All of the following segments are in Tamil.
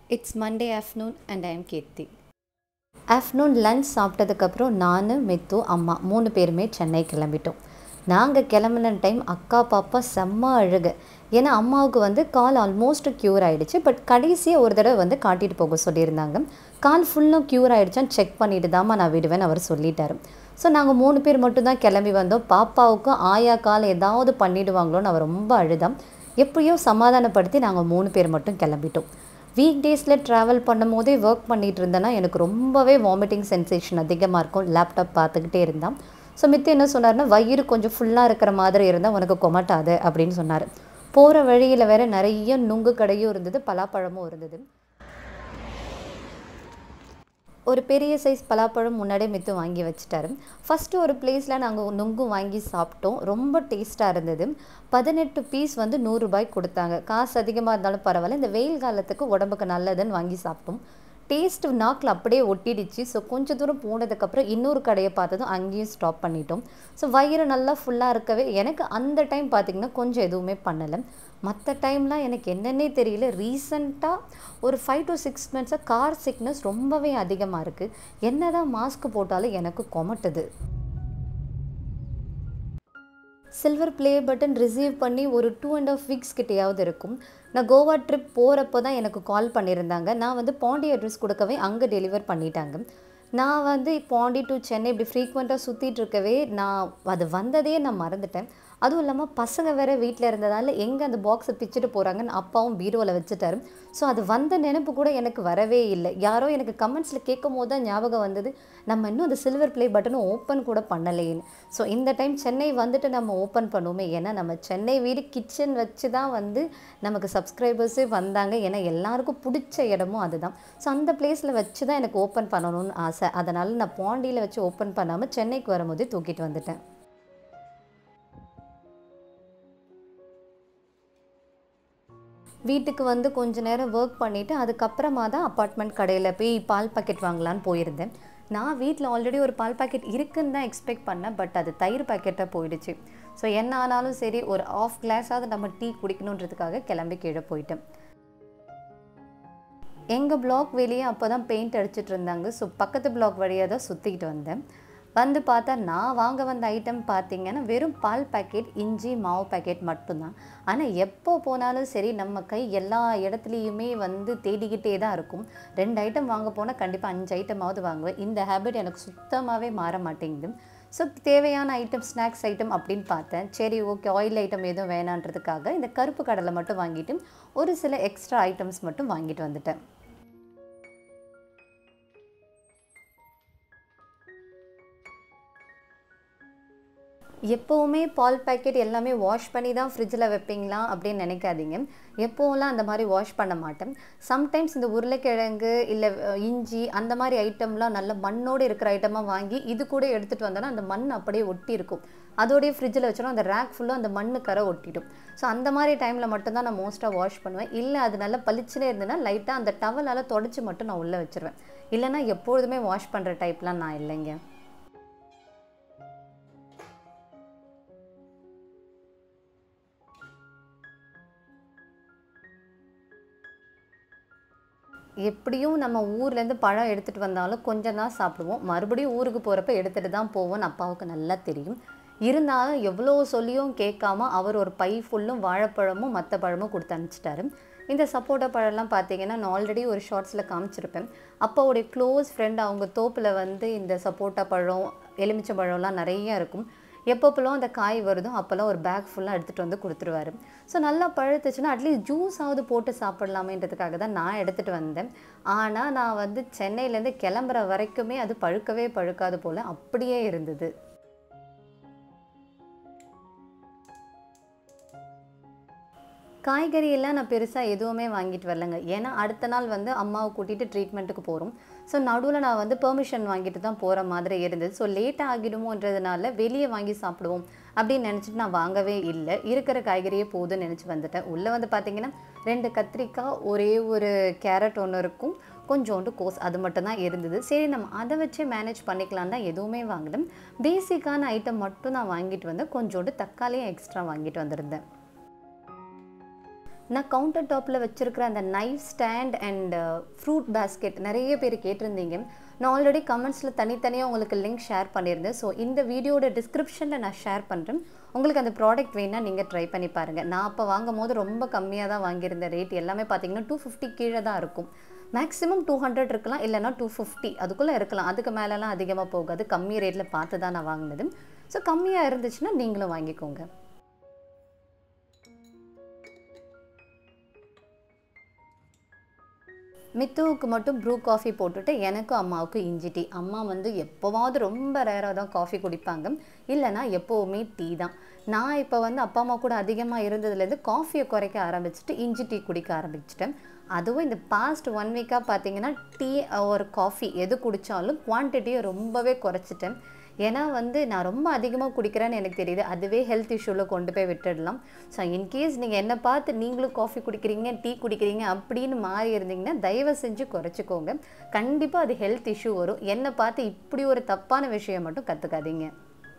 it's Monday afternoon and I am Keerthi afternoon lunch சாப்பிட்டதுக்கப்புறம் நான் மித்து அம்மா மூணு பேருமே சென்னை கிளம்பிட்டோம் நாங்கள் கிளம்புன டைம் அக்கா பாப்பா செம்ம அழுக ஏன்னா அம்மாவுக்கு வந்து கால் ஆல்மோஸ்ட் க்யூர் ஆகிடுச்சு பட் கடைசியாக ஒரு தடவை வந்து காட்டிட்டு போக சொல்லியிருந்தாங்க கால் ஃபுல்லும் க்யூர் ஆகிடுச்சான்னு செக் பண்ணிட்டு தாம்மா நான் விடுவேன் அவர் சொல்லிட்டாரு ஸோ நாங்கள் மூணு பேர் மட்டும்தான் கிளம்பி வந்தோம் பாப்பாவுக்கும் ஆயா கால் ஏதாவது பண்ணிடுவாங்களோன்னு அவர் ரொம்ப அழுதாம் எப்படியோ சமாதானப்படுத்தி நாங்கள் மூணு பேர் மட்டும் கிளம்பிட்டோம் வீக் டேஸில் ட்ராவல் பண்ணும் போதே ஒர்க் பண்ணிகிட்டு இருந்தேன்னா எனக்கு ரொம்பவே வாமிட்டிங் சென்சேஷன் அதிகமாக இருக்கும் லேப்டாப் பார்த்துக்கிட்டே இருந்தான் ஸோ மித்து என்ன சொன்னார்னா வயிறு கொஞ்சம் ஃபுல்லாக இருக்கிற மாதிரி இருந்தால் உனக்கு கொமட்டாது அப்படின்னு சொன்னார் போகிற வழியில் வேற நிறைய நுங்கு கடையும் இருந்தது பலாப்பழமும் இருந்தது ஒரு பெரிய சைஸ் பலாப்பழம் முன்னாடியே மித்து வாங்கி வச்சுட்டாரு ஃபஸ்ட்டு ஒரு பிளேஸில் நாங்கள் நுங்கு வாங்கி சாப்பிட்டோம் ரொம்ப டேஸ்ட்டாக இருந்தது பதினெட்டு பீஸ் வந்து நூறுரூபாய்க்கு கொடுத்தாங்க காசு அதிகமாக இருந்தாலும் பரவாயில்ல இந்த வெயில் காலத்துக்கு உடம்புக்கு நல்லதுன்னு வாங்கி சாப்பிட்டோம் டேஸ்ட் நாக்கில் அப்படியே ஒட்டிடுச்சு ஸோ கொஞ்சம் தூரம் போனதுக்கப்புறம் இன்னொரு கடையை பார்த்ததும் அங்கேயும் ஸ்டாப் பண்ணிட்டோம் ஸோ வயிறு நல்லா ஃபுல்லாக இருக்கவே எனக்கு அந்த டைம் பார்த்திங்கன்னா கொஞ்சம் எதுவுமே பண்ணலை மற்ற டைம்லாம் எனக்கு என்னன்னே தெரியல ரீசண்டாக ஒரு ஃபைவ் டு சிக்ஸ் மந்த்ஸாக கார் சிக்னஸ் ரொம்பவே அதிகமாக இருக்குது என்ன தான் மாஸ்க் போட்டாலும் எனக்கு கொமட்டுது சில்வர் ப்ளே பட்டன் ரிசீவ் பண்ணி ஒரு டூ அண்ட் ஆஃப் வீக்ஸ் கிட்டேயாவது இருக்கும் நான் கோவா ட்ரிப் போகிறப்போ தான் எனக்கு கால் பண்ணியிருந்தாங்க நான் வந்து பாண்டி அட்ரஸ் கொடுக்கவே அங்கே டெலிவர் பண்ணிட்டாங்க நான் வந்து பாண்டி டு சென்னை இப்படி ஃப்ரீக்வெண்ட்டாக சுற்றிட்டு இருக்கவே நான் அது வந்ததே நான் மறந்துட்டேன் அதுவும் இல்லாமல் பசங்க வேறு வீட்டில் இருந்ததால் எங்கே அந்த பாக்ஸை பிச்சுட்டு போகிறாங்கன்னு அப்பாவும் பீரோவில் வச்சுட்டாரு ஸோ அது வந்த நினைப்பு கூட எனக்கு வரவே இல்லை யாரோ எனக்கு கமெண்ட்ஸில் கேட்கும் போது தான் ஞாபகம் வந்தது நம்ம இன்னும் அந்த சில்வர் ப்ளே பட்டனும் ஓப்பன் கூட பண்ணலேன்னு ஸோ இந்த டைம் சென்னை வந்துட்டு நம்ம ஓப்பன் பண்ணுவோமே ஏன்னா நம்ம சென்னை வீடு கிச்சன் வச்சு தான் வந்து நமக்கு சப்ஸ்கிரைபர்ஸே வந்தாங்க ஏன்னா எல்லாருக்கும் பிடிச்ச இடமும் அதுதான் ஸோ அந்த பிளேஸில் வச்சு தான் எனக்கு ஓப்பன் பண்ணணும்னு ஆசை அதனால் நான் பாண்டியில் வச்சு ஓப்பன் பண்ணாமல் சென்னைக்கு வரும்போதே தூக்கிட்டு வந்துட்டேன் வீட்டுக்கு வந்து கொஞ்ச நேரம் ஒர்க் பண்ணிவிட்டு அதுக்கப்புறமா தான் அப்பார்ட்மெண்ட் கடையில் போய் பால் பாக்கெட் வாங்கலான்னு போயிருந்தேன் நான் வீட்டில் ஆல்ரெடி ஒரு பால் பாக்கெட் இருக்குன்னு தான் எக்ஸ்பெக்ட் பண்ணேன் பட் அது தயிர் பாக்கெட்டாக போயிடுச்சு ஸோ என்ன ஆனாலும் சரி ஒரு ஆஃப் கிளாஸாவது நம்ம டீ குடிக்கணுன்றதுக்காக கிளம்பி கீழே போயிட்டேன் எங்கள் பிளாக் வெளியே அப்போ தான் பெயிண்ட் அடிச்சிட்டு இருந்தாங்க ஸோ பக்கத்து பிளாக் வழியாக தான் சுற்றிக்கிட்டு வந்தேன் வந்து பார்த்தா நான் வாங்க வந்த ஐட்டம் பார்த்தீங்கன்னா வெறும் பால் பாக்கெட் இஞ்சி மாவு பாக்கெட் மட்டும்தான் ஆனால் எப்போ போனாலும் சரி நம்ம கை எல்லா இடத்துலையுமே வந்து தேடிக்கிட்டே தான் இருக்கும் ரெண்டு ஐட்டம் வாங்க போனால் கண்டிப்பாக அஞ்சு ஐட்டமாவது வாங்குவேன் இந்த ஹேபிட் எனக்கு சுத்தமாகவே மாற மாட்டேங்குது ஸோ தேவையான ஐட்டம் ஸ்நாக்ஸ் ஐட்டம் அப்படின்னு பார்த்தேன் சரி ஓகே ஆயில் ஐட்டம் எதுவும் வேணான்றதுக்காக இந்த கருப்பு கடலை மட்டும் வாங்கிட்டு ஒரு சில எக்ஸ்ட்ரா ஐட்டம்ஸ் மட்டும் வாங்கிட்டு வந்துட்டேன் எப்போவுமே பால் பேக்கெட் எல்லாமே வாஷ் பண்ணி தான் ஃப்ரிட்ஜில் வைப்பீங்களா அப்படின்னு நினைக்காதீங்க எப்போவெல்லாம் அந்த மாதிரி வாஷ் பண்ண மாட்டேன் சம்டைம்ஸ் இந்த உருளைக்கிழங்கு இல்லை இஞ்சி அந்த மாதிரி ஐட்டம்லாம் நல்ல மண்ணோடு இருக்கிற ஐட்டமாக வாங்கி இது கூட எடுத்துகிட்டு வந்தோன்னா அந்த மண் அப்படியே ஒட்டி இருக்கும் அதோடய ஃப்ரிட்ஜில் வச்சிடும் அந்த ரேக் ஃபுல்லாக அந்த மண்ணு கரை ஒட்டிடும் ஸோ அந்த மாதிரி டைமில் மட்டும்தான் நான் மோஸ்ட்டாக வாஷ் பண்ணுவேன் இல்லை அது நல்லா பளிச்சுனே இருந்ததுன்னா லைட்டாக அந்த டவலால் தொடச்சி மட்டும் நான் உள்ளே வச்சுருவேன் இல்லைனா எப்பொழுதுமே வாஷ் பண்ணுற டைப்லாம் நான் இல்லைங்க எப்படியும் நம்ம ஊர்லேருந்து பழம் எடுத்துகிட்டு வந்தாலும் கொஞ்சம் தான் சாப்பிடுவோம் மறுபடியும் ஊருக்கு போகிறப்ப எடுத்துகிட்டு தான் போவோம்னு அப்பாவுக்கு நல்லா தெரியும் இருந்தாலும் எவ்வளோ சொல்லியும் கேட்காம அவர் ஒரு பை ஃபுல்லும் வாழைப்பழமும் மற்ற பழமும் கொடுத்து அனுப்பிச்சிட்டாரு இந்த சப்போட்டா பழம்லாம் பார்த்தீங்கன்னா நான் ஆல்ரெடி ஒரு ஷார்ட்ஸில் காமிச்சிருப்பேன் அப்பாவுடைய க்ளோஸ் ஃப்ரெண்ட் அவங்க தோப்பில் வந்து இந்த சப்போட்டா பழம் எலுமிச்சை பழம்லாம் நிறைய இருக்கும் எப்பப்போலாம் அந்த காய் வருதோ அப்போல்லாம் ஒரு பேக் ஃபுல்லாக எடுத்துகிட்டு வந்து கொடுத்துருவாரு ஸோ நல்லா பழுத்துச்சுன்னா அட்லீஸ்ட் ஜூஸாவது போட்டு சாப்பிட்லாமேன்றதுக்காக தான் நான் எடுத்துகிட்டு வந்தேன் ஆனால் நான் வந்து சென்னையிலேருந்து கிளம்புற வரைக்குமே அது பழுக்கவே பழுக்காது போல் அப்படியே இருந்தது காய்கறியெல்லாம் நான் பெருசாக எதுவுமே வாங்கிட்டு வரலங்க ஏன்னா அடுத்த நாள் வந்து அம்மாவை கூட்டிகிட்டு ட்ரீட்மெண்ட்டுக்கு போகிறோம் ஸோ நடுவில் நான் வந்து பெர்மிஷன் வாங்கிட்டு தான் போகிற மாதிரி இருந்தது ஸோ லேட்டாக ஆகிடுமோன்றதுனால வெளியே வாங்கி சாப்பிடுவோம் அப்படின்னு நினச்சிட்டு நான் வாங்கவே இல்லை இருக்கிற காய்கறியே போதும்னு நினச்சி வந்துட்டேன் உள்ளே வந்து பார்த்திங்கன்னா ரெண்டு கத்திரிக்காய் ஒரே ஒரு கேரட் ஒன்று இருக்கும் கொஞ்சோண்டு கோஸ் அது மட்டும் தான் இருந்தது சரி நம்ம அதை வச்சே மேனேஜ் பண்ணிக்கலாம் தான் எதுவுமே வாங்கல பேசிக்கான ஐட்டம் மட்டும் நான் வாங்கிட்டு வந்தேன் கொஞ்சோண்டு தக்காளியும் எக்ஸ்ட்ரா வாங்கிட்டு வந்திருந்தேன் நான் கவுண்டர் டாப்பில் வச்சுருக்கிற அந்த knife stand and fruit basket நிறைய பேர் கேட்டிருந்தீங்க நான் ஆல்ரெடி கமெண்ட்ஸில் தனித்தனியாக உங்களுக்கு லிங்க் ஷேர் பண்ணியிருந்தேன் ஸோ இந்த வீடியோட டிஸ்கிரிப்ஷனில் நான் ஷேர் பண்ணுறேன் உங்களுக்கு அந்த ப்ராடக்ட் வேணால் நீங்கள் ட்ரை பண்ணி பாருங்கள் நான் அப்போ வாங்கும் போது ரொம்ப கம்மியாக தான் வாங்கியிருந்த ரேட் எல்லாமே பார்த்தீங்கன்னா டூ ஃபிஃப்டி கீழே தான் இருக்கும் மேக்ஸிமம் டூ ஹண்ட்ரட் இருக்கலாம் இல்லைனா டூ ஃபிஃப்டி அதுக்குள்ளே இருக்கலாம் அதுக்கு மேலெலாம் அதிகமாக போகாது கம்மி ரேட்டில் பார்த்து தான் நான் வாங்கினது ஸோ கம்மியாக இருந்துச்சுன்னா நீங்களும் வாங்கிக்கோங்க மித்துவுக்கு மட்டும் ப்ரூ காஃபி போட்டுட்டு எனக்கும் அம்மாவுக்கும் இஞ்சி டீ அம்மா வந்து எப்போவாவது ரொம்ப ரேராக தான் காஃபி குடிப்பாங்க இல்லைனா எப்போவுமே டீ தான் நான் இப்போ வந்து அப்பா அம்மா கூட அதிகமாக இருந்ததுலேருந்து காஃபியை குறைக்க ஆரம்பிச்சுட்டு இஞ்சி டீ குடிக்க ஆரம்பிச்சிட்டேன் அதுவும் இந்த பாஸ்ட் ஒன் வீக்காக பார்த்தீங்கன்னா டீ ஒரு காஃபி எது குடித்தாலும் குவான்டிட்டியை ரொம்பவே குறைச்சிட்டேன் ஏன்னா வந்து நான் ரொம்ப அதிகமாக குடிக்கிறேன்னு எனக்கு தெரியுது அதுவே ஹெல்த் இஷ்யூவில் கொண்டு போய் விட்டுடலாம் ஸோ இன்கேஸ் நீங்கள் என்ன பார்த்து நீங்களும் காஃபி குடிக்கிறீங்க டீ குடிக்கிறீங்க அப்படின்னு மாறி இருந்தீங்கன்னா தயவு செஞ்சு குறைச்சிக்கோங்க கண்டிப்பாக அது ஹெல்த் இஷ்யூ வரும் என்னை பார்த்து இப்படி ஒரு தப்பான விஷயம் மட்டும் கற்றுக்காதீங்க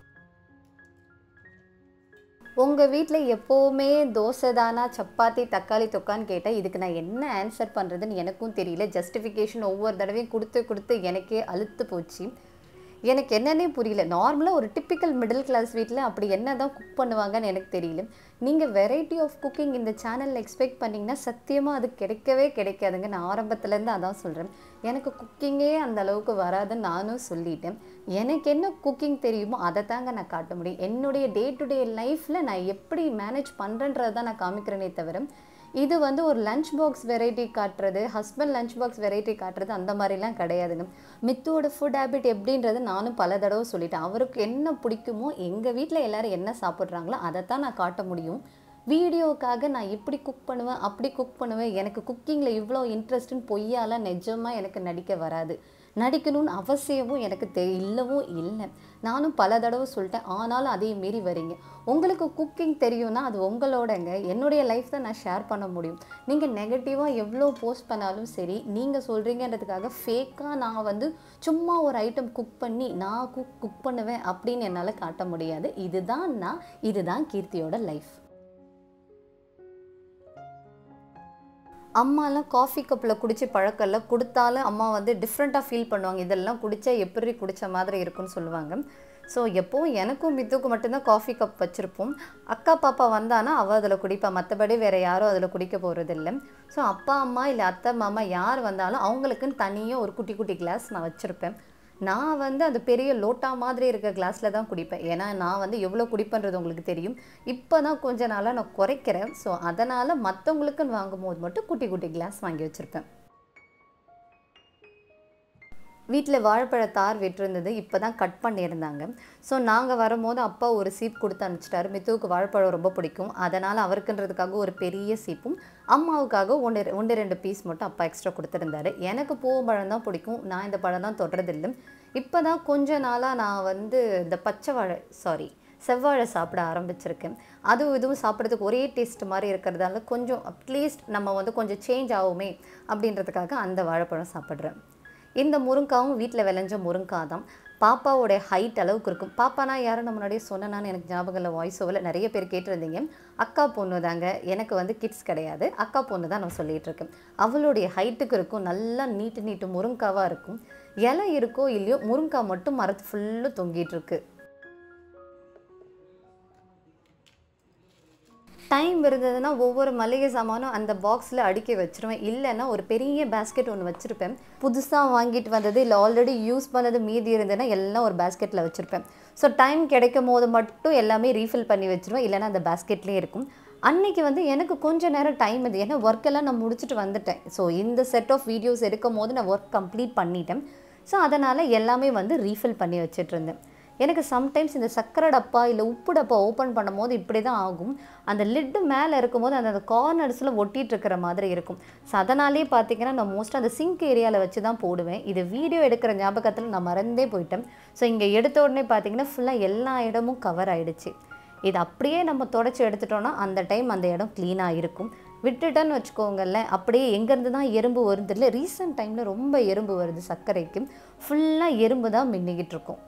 உங்கள் வீட்டில் எப்போவுமே தோசை தானா சப்பாத்தி தக்காளி தொக்கான்னு கேட்டால் இதுக்கு நான் என்ன ஆன்சர் பண்ணுறதுன்னு எனக்கும் தெரியல ஜஸ்டிஃபிகேஷன் ஒவ்வொரு தடவையும் கொடுத்து கொடுத்து எனக்கே அழுத்து போச்சு எனக்கு என்னன்னே புரியல நார்மலாக ஒரு டிப்பிக்கல் மிடில் கிளாஸ் வீட்டில் அப்படி என்ன தான் குக் பண்ணுவாங்கன்னு எனக்கு தெரியல நீங்கள் வெரைட்டி ஆஃப் குக்கிங் இந்த சேனலில் எக்ஸ்பெக்ட் பண்ணிங்கன்னா சத்தியமாக அது கிடைக்கவே கிடைக்காதுங்க நான் ஆரம்பத்துலேருந்து அதான் சொல்கிறேன் எனக்கு குக்கிங்கே அந்த அளவுக்கு வராதுன்னு நானும் சொல்லிட்டேன் எனக்கு என்ன குக்கிங் தெரியுமோ அதை தாங்க நான் காட்ட முடியும் என்னுடைய டே டு டே லைஃப்பில் நான் எப்படி மேனேஜ் பண்ணுறேன்றதை தான் நான் காமிக்கிறேனே தவிர இது வந்து ஒரு லஞ்ச் பாக்ஸ் வெரைட்டி காட்டுறது ஹஸ்பண்ட் லஞ்ச் பாக்ஸ் வெரைட்டி காட்டுறது அந்த மாதிரிலாம் கிடையாதுங்க மித்துவோட ஃபுட் ஹேபிட் எப்படின்றது நானும் பல தடவை சொல்லிட்டேன் அவருக்கு என்ன பிடிக்குமோ எங்கள் வீட்டில் எல்லோரும் என்ன சாப்பிட்றாங்களோ அதை தான் நான் காட்ட முடியும் வீடியோவுக்காக நான் இப்படி குக் பண்ணுவேன் அப்படி குக் பண்ணுவேன் எனக்கு குக்கிங்கில் இவ்வளோ இன்ட்ரெஸ்ட்டுன்னு பொய்யால் நிஜமாக எனக்கு நடிக்க வராது நடிக்கணும்னு அவசியமும் எனக்கு தெ இல்லவும் இல்லை நானும் பல தடவை சொல்லிட்டேன் ஆனாலும் அதே மீறி வரீங்க உங்களுக்கு குக்கிங் தெரியும்னா அது உங்களோடங்க என்னுடைய லைஃப் தான் நான் ஷேர் பண்ண முடியும் நீங்கள் நெகட்டிவாக எவ்வளோ போஸ்ட் பண்ணாலும் சரி நீங்கள் சொல்கிறீங்கன்றதுக்காக ஃபேக்காக நான் வந்து சும்மா ஒரு ஐட்டம் குக் பண்ணி நான் குக் குக் பண்ணுவேன் அப்படின்னு என்னால் காட்ட முடியாது இதுதான் நான் இதுதான் கீர்த்தியோட லைஃப் அம்மாலாம் காஃபி கப்பில் குடிச்சு பழக்கம்ல கொடுத்தாலும் அம்மா வந்து டிஃப்ரெண்ட்டாக ஃபீல் பண்ணுவாங்க இதெல்லாம் குடித்தா எப்படி குடித்த மாதிரி இருக்குன்னு சொல்லுவாங்க ஸோ எப்போவும் எனக்கும் மித்துக்கும் மட்டும்தான் காஃபி கப் வச்சுருப்போம் அக்கா பாப்பா வந்தானா அவள் அதில் குடிப்பா மற்றபடி வேறு யாரும் அதில் குடிக்க போகிறதில்ல ஸோ அப்பா அம்மா இல்லை அத்தை மாமா யார் வந்தாலும் அவங்களுக்குன்னு தனியாக ஒரு குட்டி குட்டி கிளாஸ் நான் வச்சுருப்பேன் நான் வந்து அந்த பெரிய லோட்டா மாதிரி இருக்க கிளாஸில் தான் குடிப்பேன் ஏன்னா நான் வந்து எவ்வளோ குடிப்பேன்றது உங்களுக்கு தெரியும் இப்போ தான் கொஞ்ச நாளாக நான் குறைக்கிறேன் ஸோ அதனால் மற்றவங்களுக்குன்னு வாங்கும்போது மட்டும் குட்டி குட்டி கிளாஸ் வாங்கி வச்சுருப்பேன் வீட்டில் வாழைப்பழ தார் விட்டுருந்தது இப்போ தான் கட் பண்ணியிருந்தாங்க ஸோ நாங்கள் வரும்போது அப்பா ஒரு சீப் கொடுத்து அனுப்பிச்சிட்டாரு மித்துவுக்கு வாழைப்பழம் ரொம்ப பிடிக்கும் அதனால் அவருக்குன்றதுக்காக ஒரு பெரிய சீப்பும் அம்மாவுக்காக ஒன்று ஒன்று ரெண்டு பீஸ் மட்டும் அப்பா எக்ஸ்ட்ரா கொடுத்துருந்தாரு எனக்கு பூவம்பழம் தான் பிடிக்கும் நான் இந்த பழம் தான் தொடுறதில்லை இப்போ தான் கொஞ்ச நாளாக நான் வந்து இந்த பச்சை வாழை சாரி செவ்வாழை சாப்பிட ஆரம்பிச்சிருக்கேன் அதுவும் இதுவும் சாப்பிட்றதுக்கு ஒரே டேஸ்ட் மாதிரி இருக்கிறதால கொஞ்சம் அட்லீஸ்ட் நம்ம வந்து கொஞ்சம் சேஞ்ச் ஆகுமே அப்படின்றதுக்காக அந்த வாழைப்பழம் சாப்பிட்றேன் இந்த முருங்காவும் வீட்டில் விளைஞ்ச முருங்கா தான் பாப்பாவோட ஹைட் அளவுக்கு இருக்கும் பாப்பானா யாரும் நம்ம முன்னாடியே சொன்னேன்னு எனக்கு ஞாபகம் இல்லை வாய்ஸ் ஓவரில் நிறைய பேர் கேட்டிருந்தீங்க அக்கா பொண்ணு தாங்க எனக்கு வந்து கிட்ஸ் கிடையாது அக்கா பொண்ணு தான் நான் சொல்லிகிட்டு இருக்கேன் அவளுடைய ஹைட்டுக்கு இருக்கும் நல்லா நீட்டு நீட்டு முருங்காவாக இருக்கும் இலை இருக்கோ இல்லையோ முருங்கா மட்டும் மரத்து ஃபுல்லு தொங்கிட்டு இருக்கு டைம் இருந்ததுன்னா ஒவ்வொரு மளிகை சாமானும் அந்த பாக்ஸில் அடுக்கி வச்சுருவேன் இல்லைன்னா ஒரு பெரிய பேஸ்கெட் ஒன்று வச்சுருப்பேன் புதுசாக வாங்கிட்டு வந்தது இல்லை ஆல்ரெடி யூஸ் பண்ணது மீதி இருந்ததுன்னா எல்லாம் ஒரு பேஸ்கெட்டில் வச்சுருப்பேன் ஸோ டைம் கிடைக்கும் போது மட்டும் எல்லாமே ரீஃபில் பண்ணி வச்சுருவேன் இல்லைன்னா அந்த பேஸ்கெட்லேயே இருக்கும் அன்னைக்கு வந்து எனக்கு கொஞ்ச நேரம் டைம் இது ஏன்னா ஒர்க்கெல்லாம் நான் முடிச்சுட்டு வந்துட்டேன் ஸோ இந்த செட் ஆஃப் வீடியோஸ் எடுக்கும் போது நான் ஒர்க் கம்ப்ளீட் பண்ணிட்டேன் ஸோ அதனால் எல்லாமே வந்து ரீஃபில் பண்ணி வச்சுட்டு இருந்தேன் எனக்கு சம்டைம்ஸ் இந்த சக்கரை டப்பா இல்லை உப்பு டப்பா ஓப்பன் பண்ணும்போது இப்படி தான் ஆகும் அந்த லிட்டு மேலே இருக்கும்போது அந்த அந்த கார்னர்ஸில் ஒட்டிகிட்டு இருக்கிற மாதிரி இருக்கும் ஸோ அதனாலே பார்த்தீங்கன்னா நான் மோஸ்ட்டாக அந்த சிங்க் ஏரியாவில் வச்சு தான் போடுவேன் இது வீடியோ எடுக்கிற ஞாபகத்தில் நான் மறந்தே போயிட்டேன் ஸோ இங்கே எடுத்த உடனே பார்த்தீங்கன்னா ஃபுல்லாக எல்லா இடமும் கவர் ஆகிடுச்சு இது அப்படியே நம்ம தொடச்சி எடுத்துட்டோன்னா அந்த டைம் அந்த இடம் க்ளீனாக இருக்கும் விட்டுட்டேன்னு வச்சுக்கோங்களேன் அப்படியே எங்கேருந்து தான் எறும்பு வருது இல்லை ரீசெண்ட் டைமில் ரொம்ப எறும்பு வருது சர்க்கரைக்கு ஃபுல்லாக எறும்பு தான் மின்னிக்கிட்டு இருக்கும்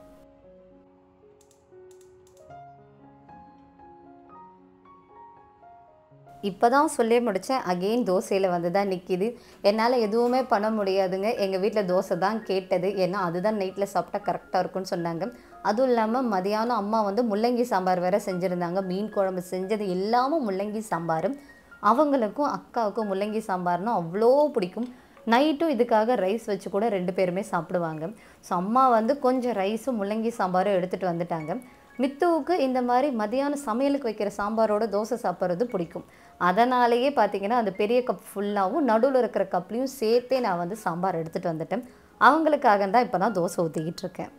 இப்போ தான் சொல்லி முடித்தேன் அகெயின் தோசையில் வந்து தான் நிற்கிது என்னால் எதுவுமே பண்ண முடியாதுங்க எங்கள் வீட்டில் தோசை தான் கேட்டது ஏன்னா அதுதான் நைட்டில் சாப்பிட்டா கரெக்டாக இருக்கும்னு சொன்னாங்க அதுவும் இல்லாமல் மதியானம் அம்மா வந்து முள்ளங்கி சாம்பார் வேறு செஞ்சுருந்தாங்க மீன் குழம்பு செஞ்சது எல்லாமும் முள்ளங்கி சாம்பாரும் அவங்களுக்கும் அக்காவுக்கும் முள்ளங்கி சாம்பார்னா அவ்வளோ பிடிக்கும் நைட்டும் இதுக்காக ரைஸ் வச்சு கூட ரெண்டு பேருமே சாப்பிடுவாங்க ஸோ அம்மா வந்து கொஞ்சம் ரைஸும் முள்ளங்கி சாம்பாரும் எடுத்துகிட்டு வந்துட்டாங்க மித்துவுக்கு இந்த மாதிரி மதியானம் சமையலுக்கு வைக்கிற சாம்பாரோட தோசை சாப்பிட்றது பிடிக்கும் அதனாலேயே பார்த்தீங்கன்னா அந்த பெரிய கப் ஃபுல்லாகவும் நடுவில் இருக்கிற கப்லையும் சேர்த்தே நான் வந்து சாம்பார் எடுத்துகிட்டு வந்துட்டேன் அவங்களுக்காக தான் இப்போ நான் தோசை ஊற்றிக்கிட்டு இருக்கேன்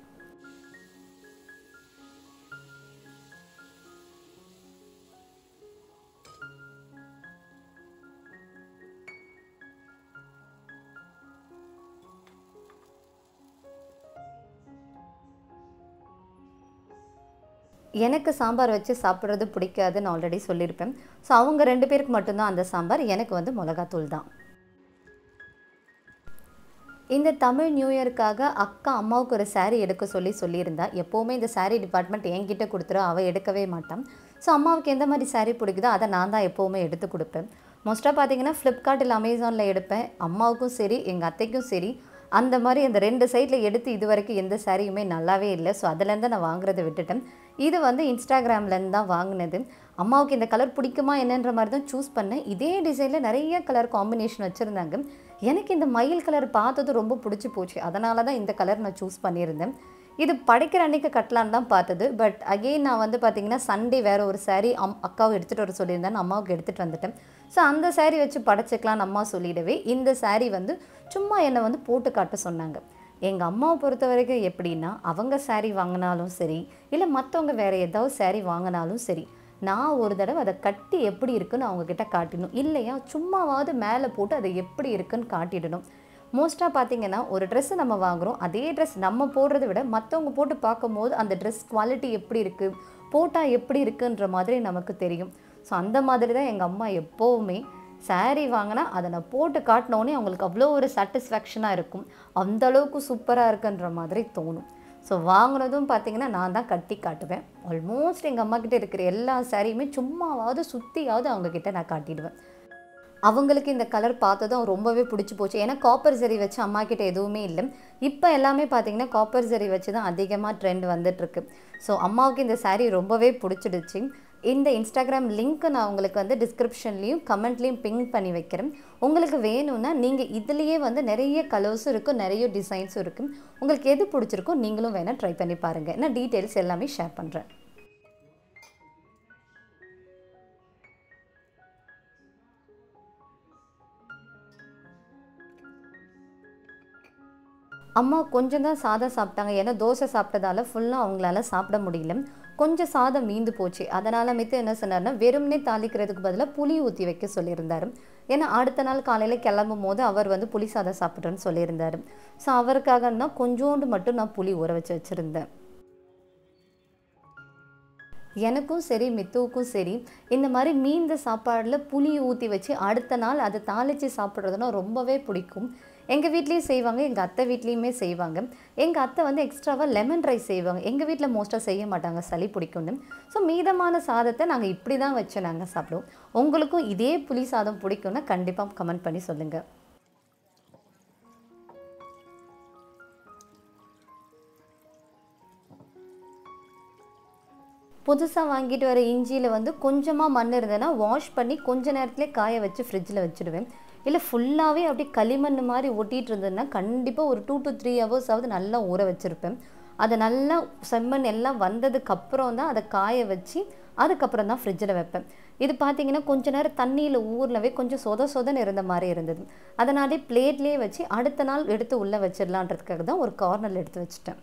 எனக்கு சாம்பார் வச்சு சாப்பிட்றது பிடிக்காதுன்னு ஆல்ரெடி சொல்லியிருப்பேன் ஸோ அவங்க ரெண்டு பேருக்கு மட்டும்தான் அந்த சாம்பார் எனக்கு வந்து மிளகாத்தூள் தான் இந்த தமிழ் நியூ இயருக்காக அக்கா அம்மாவுக்கு ஒரு saree எடுக்க சொல்லி சொல்லியிருந்தா எப்போவுமே இந்த saree டிபார்ட்மெண்ட் என்கிட்ட கொடுத்துரும் அவள் எடுக்கவே மாட்டான் ஸோ அம்மாவுக்கு எந்த மாதிரி saree பிடிக்குதோ அதை நான் தான் எப்போவுமே எடுத்து கொடுப்பேன் மோஸ்ட்டாக பார்த்தீங்கன்னா ஃப்ளிப்கார்ட் இல்லை அமேசானில் எடுப்பேன் அம்மாவுக்கும் சரி எங்கள் அத்தைக்கும் சரி அந்த மாதிரி அந்த ரெண்டு சைடில் எடுத்து இது வரைக்கும் எந்த சாரியுமே நல்லாவே இல்லை ஸோ அதுலேருந்து நான் வாங்குறதை விட்டுட்டேன் இது வந்து இன்ஸ்டாகிராம்லேருந்து தான் வாங்கினது அம்மாவுக்கு இந்த கலர் பிடிக்குமா என்னன்ற மாதிரி தான் சூஸ் பண்ணேன் இதே டிசைனில் நிறைய கலர் காம்பினேஷன் வச்சுருந்தாங்க எனக்கு இந்த மயில் கலர் பார்த்தது ரொம்ப பிடிச்சி போச்சு அதனால தான் இந்த கலர் நான் சூஸ் பண்ணியிருந்தேன் இது படைக்கிற அன்னைக்கு கட்டலான்னு தான் பார்த்தது பட் அகெயின் நான் வந்து பார்த்தீங்கன்னா சண்டே வேறு ஒரு saree அம் அக்காவை எடுத்துகிட்டு வர சொல்லியிருந்தேன் நான் அம்மாவுக்கு எடுத்துகிட்டு வந்துட்டேன் ஸோ அந்த saree வச்சு படைச்சிக்கலாம்னு அம்மா சொல்லிடவே இந்த saree வந்து சும்மா என்னை வந்து போட்டு காட்ட சொன்னாங்க எங்கள் அம்மாவை பொறுத்த வரைக்கும் எப்படின்னா அவங்க saree வாங்கினாலும் சரி இல்லை மற்றவங்க வேறு ஏதாவது saree வாங்கினாலும் சரி நான் ஒரு தடவை அதை கட்டி எப்படி இருக்குன்னு அவங்கக்கிட்ட காட்டிடணும் இல்லையா சும்மாவாவது மேலே போட்டு அதை எப்படி இருக்குன்னு காட்டிடணும் மோஸ்ட்டாக பார்த்தீங்கன்னா ஒரு ட்ரெஸ்ஸு நம்ம வாங்குகிறோம் அதே ட்ரெஸ் நம்ம போடுறத விட மற்றவங்க போட்டு பார்க்கும்போது அந்த ட்ரெஸ் குவாலிட்டி எப்படி இருக்குது போட்டால் எப்படி இருக்குன்ற மாதிரி நமக்கு தெரியும் ஸோ அந்த மாதிரி தான் எங்கள் அம்மா எப்போவுமே saree வாங்கினா அதை நான் போட்டு காட்டினோடனே அவங்களுக்கு அவ்வளோ ஒரு சாட்டிஸ்ஃபேக்ஷனாக இருக்கும் அந்த அளவுக்கு சூப்பராக இருக்குன்ற மாதிரி தோணும் ஸோ வாங்கினதும் பார்த்தீங்கன்னா நான் தான் கட்டி காட்டுவேன் ஆல்மோஸ்ட் எங்கள் அம்மா கிட்ட இருக்கிற எல்லா சாரியுமே சும்மாவாவது சுற்றியாவது அவங்கக்கிட்ட நான் காட்டிடுவேன் அவங்களுக்கு இந்த கலர் பார்த்ததும் ரொம்பவே பிடிச்சி போச்சு ஏன்னா காப்பர் சரி வச்சு அம்மா கிட்ட எதுவுமே இல்லை இப்போ எல்லாமே பார்த்தீங்கன்னா காப்பர் சரி வச்சு தான் அதிகமாக ட்ரெண்ட் வந்துட்டுருக்கு ஸோ அம்மாவுக்கு இந்த saree ரொம்பவே பிடிச்சிடுச்சு இந்த இன்ஸ்டாகிராம் லிங்க் நான் உங்களுக்கு வந்து டிஸ்கிரிப்ஷன்லேயும் கமெண்ட்லேயும் பிங் பண்ணி வைக்கிறேன் உங்களுக்கு வேணும்னா நீங்கள் இதுலேயே வந்து நிறைய கலர்ஸும் இருக்கும் நிறைய டிசைன்ஸும் இருக்கும் உங்களுக்கு எது பிடிச்சிருக்கோ நீங்களும் வேணால் ட்ரை பண்ணி பாருங்கள் நான் டீட்டெயில்ஸ் எல்லாமே ஷேர் பண்ணுறேன் அம்மா கொஞ்சம் தான் சாதம் சாப்பிட்டாங்க ஏன்னா தோசை சாப்பிட்டதால ஃபுல்லாக அவங்களால சாப்பிட முடியல கொஞ்சம் சாதம் மீந்து போச்சு அதனால் மித்து என்ன சொன்னார்னா வெறும்னே தாளிக்கிறதுக்கு பதிலாக புளி ஊற்றி வைக்க சொல்லியிருந்தாரு ஏன்னா அடுத்த நாள் காலையில் கிளம்பும் போது அவர் வந்து புளி சாதம் சாப்பிட்றேன்னு சொல்லியிருந்தாரு ஸோ அவருக்காக தான் கொஞ்சோண்டு மட்டும் நான் புளி ஊற வச்சு வச்சுருந்தேன் எனக்கும் சரி மித்துவுக்கும் சரி இந்த மாதிரி மீந்த சாப்பாடில் புளி ஊற்றி வச்சு அடுத்த நாள் அதை தாளித்து சாப்பிட்றதுனா ரொம்பவே பிடிக்கும் எங்கள் வீட்லேயும் செய்வாங்க எங்கள் அத்தை வீட்லேயுமே செய்வாங்க எங்கள் அத்தை வந்து எக்ஸ்ட்ராவாக லெமன் ரைஸ் செய்வாங்க எங்கள் வீட்டில் மோஸ்ட்டாக செய்ய மாட்டாங்க சளி பிடிக்கும்னு ஸோ மீதமான சாதத்தை நாங்கள் இப்படி தான் வச்சு நாங்கள் சாப்பிடுவோம் உங்களுக்கும் இதே புளி சாதம் பிடிக்கும்னா கண்டிப்பாக கமெண்ட் பண்ணி சொல்லுங்கள் புதுசாக வாங்கிட்டு வர இஞ்சியில் வந்து கொஞ்சமாக மண் இருந்ததுன்னா வாஷ் பண்ணி கொஞ்ச நேரத்துலேயே காய வச்சு ஃப்ரிட்ஜில் வச்சுடுவேன் இல்லை ஃபுல்லாகவே அப்படியே களிமண் மாதிரி ஒட்டிகிட்டு இருந்ததுன்னா கண்டிப்பாக ஒரு டூ டு த்ரீ ஹவர்ஸ் ஆகுது நல்லா ஊற வச்சுருப்பேன் அதை நல்லா செம்மண் எல்லாம் வந்ததுக்கு அப்புறம் தான் அதை காய வச்சு அதுக்கப்புறம் தான் ஃப்ரிட்ஜில் வைப்பேன் இது பார்த்தீங்கன்னா கொஞ்ச நேரம் தண்ணியில் ஊர்லவே கொஞ்சம் சொத சொதன்னு இருந்த மாதிரி இருந்தது அதனாலே பிளேட்லேயே வச்சு அடுத்த நாள் எடுத்து உள்ளே வச்சிடலான்றதுக்காக தான் ஒரு கார்னரில் எடுத்து வச்சுட்டேன்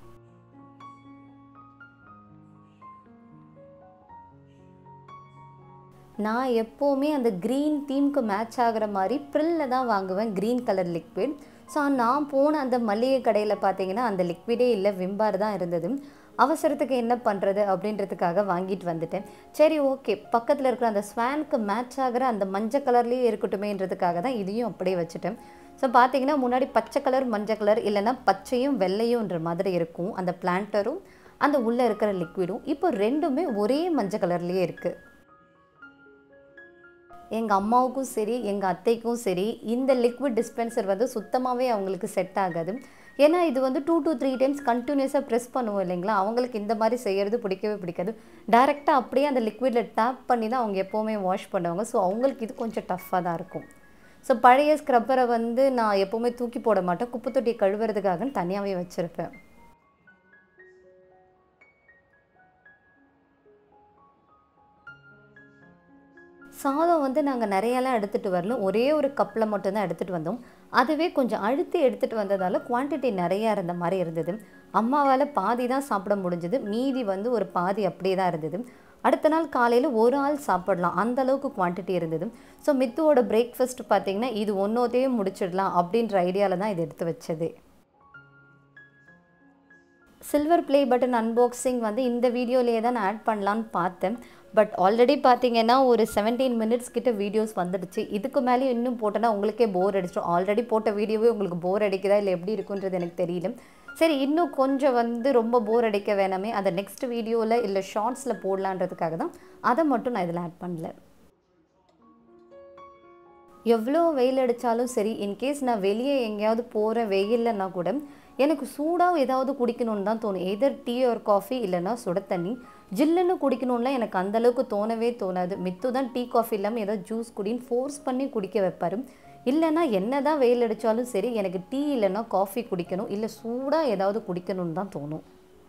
நான் எப்போவுமே அந்த க்ரீன் தீம்க்கு மேட்ச் ஆகிற மாதிரி ப்ரில்லில் தான் வாங்குவேன் க்ரீன் கலர் லிக்விட் ஸோ நான் போன அந்த மளிகை கடையில் பார்த்தீங்கன்னா அந்த லிக்விடே இல்லை விம்பார் தான் இருந்தது அவசரத்துக்கு என்ன பண்ணுறது அப்படின்றதுக்காக வாங்கிட்டு வந்துட்டேன் சரி ஓகே பக்கத்தில் இருக்கிற அந்த ஸ்வானுக்கு மேட்ச் ஆகிற அந்த மஞ்சள் கலர்லேயே இருக்கட்டுமேன்றதுக்காக தான் இதையும் அப்படியே வச்சுட்டேன் ஸோ பார்த்தீங்கன்னா முன்னாடி பச்சை கலர் மஞ்சள் கலர் இல்லைன்னா பச்சையும் வெள்ளையும்ன்ற மாதிரி இருக்கும் அந்த பிளான்டரும் அந்த உள்ளே இருக்கிற லிக்விடும் இப்போ ரெண்டுமே ஒரே மஞ்சள் கலர்லேயே இருக்குது எங்கள் அம்மாவுக்கும் சரி எங்கள் அத்தைக்கும் சரி இந்த லிக்விட் டிஸ்பென்சர் வந்து சுத்தமாகவே அவங்களுக்கு செட் ஆகாது ஏன்னா இது வந்து டூ to த்ரீ டைம்ஸ் கண்டினியூஸாக ப்ரெஸ் பண்ணுவோம் இல்லைங்களா அவங்களுக்கு இந்த மாதிரி செய்கிறது பிடிக்கவே பிடிக்காது டேரெக்டாக அப்படியே அந்த லிக்விடில் டேப் பண்ணி தான் அவங்க எப்போவுமே வாஷ் பண்ணுவாங்க ஸோ அவங்களுக்கு இது கொஞ்சம் டஃப்பாக தான் இருக்கும் ஸோ பழைய ஸ்க்ரப்பரை வந்து நான் எப்போவுமே தூக்கி போட மாட்டேன் குப்பை தொட்டியை கழுவுறதுக்காக தனியாகவே வச்சுருப்பேன் சாதம் வந்து நாங்கள் நிறையலாம் எடுத்துகிட்டு வரல ஒரே ஒரு கப்பில் மட்டும்தான் எடுத்துகிட்டு வந்தோம் அதுவே கொஞ்சம் அழுத்தி எடுத்துகிட்டு வந்ததால் குவான்டிட்டி நிறையா இருந்த மாதிரி இருந்தது அம்மாவால் பாதி தான் சாப்பிட முடிஞ்சது மீதி வந்து ஒரு பாதி அப்படியே தான் இருந்தது அடுத்த நாள் காலையில் ஒரு ஆள் சாப்பிடலாம் அந்த அளவுக்கு குவான்டிட்டி இருந்தது ஸோ மித்துவோட பிரேக்ஃபாஸ்ட் பார்த்தீங்கன்னா இது ஒன்றோத்தையும் முடிச்சிடலாம் அப்படின்ற ஐடியாவில் தான் இது எடுத்து வச்சது சில்வர் ப்ளே பட்டன் அன்பாக்சிங் வந்து இந்த வீடியோலேயே தான் நான் ஆட் பண்ணலான்னு பார்த்தேன் பட் ஆல்ரெடி பார்த்தீங்கன்னா ஒரு செவன்டீன் மினிட்ஸ் கிட்ட வீடியோஸ் வந்துடுச்சு இதுக்கு மேலேயும் இன்னும் போட்டோன்னா உங்களுக்கே போர் அடிச்சிடும் ஆல்ரெடி போட்ட வீடியோவே உங்களுக்கு போர் அடிக்குதா இல்லை எப்படி இருக்குன்றது எனக்கு தெரியல சரி இன்னும் கொஞ்சம் வந்து ரொம்ப போர் அடிக்க வேணாமே அதை நெக்ஸ்ட் வீடியோவில் இல்லை ஷார்ட்ஸில் போடலான்றதுக்காக தான் அதை மட்டும் நான் இதில் ஆட் பண்ணல எவ்வளோ வெயில் அடித்தாலும் சரி இன்கேஸ் நான் வெளியே எங்கேயாவது போகிறேன் வெயில்லன்னா கூட எனக்கு சூடாக ஏதாவது குடிக்கணும்னு தான் தோணும் எதர் டீ ஒரு காஃபி இல்லைன்னா சுட தண்ணி ஜில்லுன்னு குடிக்கணும்லாம் எனக்கு அந்தளவுக்கு தோணவே தோணாது மித்து தான் டீ காஃபி இல்லாமல் ஏதாவது ஜூஸ் குடின்னு ஃபோர்ஸ் பண்ணி குடிக்க வைப்பார் இல்லைன்னா என்ன தான் வெயில் அடித்தாலும் சரி எனக்கு டீ இல்லைன்னா காஃபி குடிக்கணும் இல்லை சூடாக ஏதாவது குடிக்கணும்னு தான் தோணும்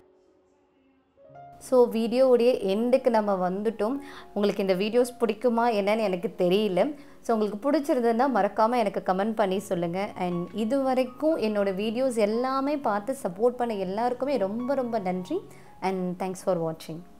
ஸோ வீடியோவுடைய எண்டுக்கு நம்ம வந்துட்டோம் உங்களுக்கு இந்த வீடியோஸ் பிடிக்குமா என்னன்னு எனக்கு தெரியல ஸோ உங்களுக்கு பிடிச்சிருந்ததுன்னா மறக்காமல் எனக்கு கமெண்ட் பண்ணி சொல்லுங்கள் அண்ட் இது வரைக்கும் என்னோடய வீடியோஸ் எல்லாமே பார்த்து சப்போர்ட் பண்ண எல்லாருக்குமே ரொம்ப ரொம்ப நன்றி அண்ட் தேங்க்ஸ் ஃபார் வாட்சிங்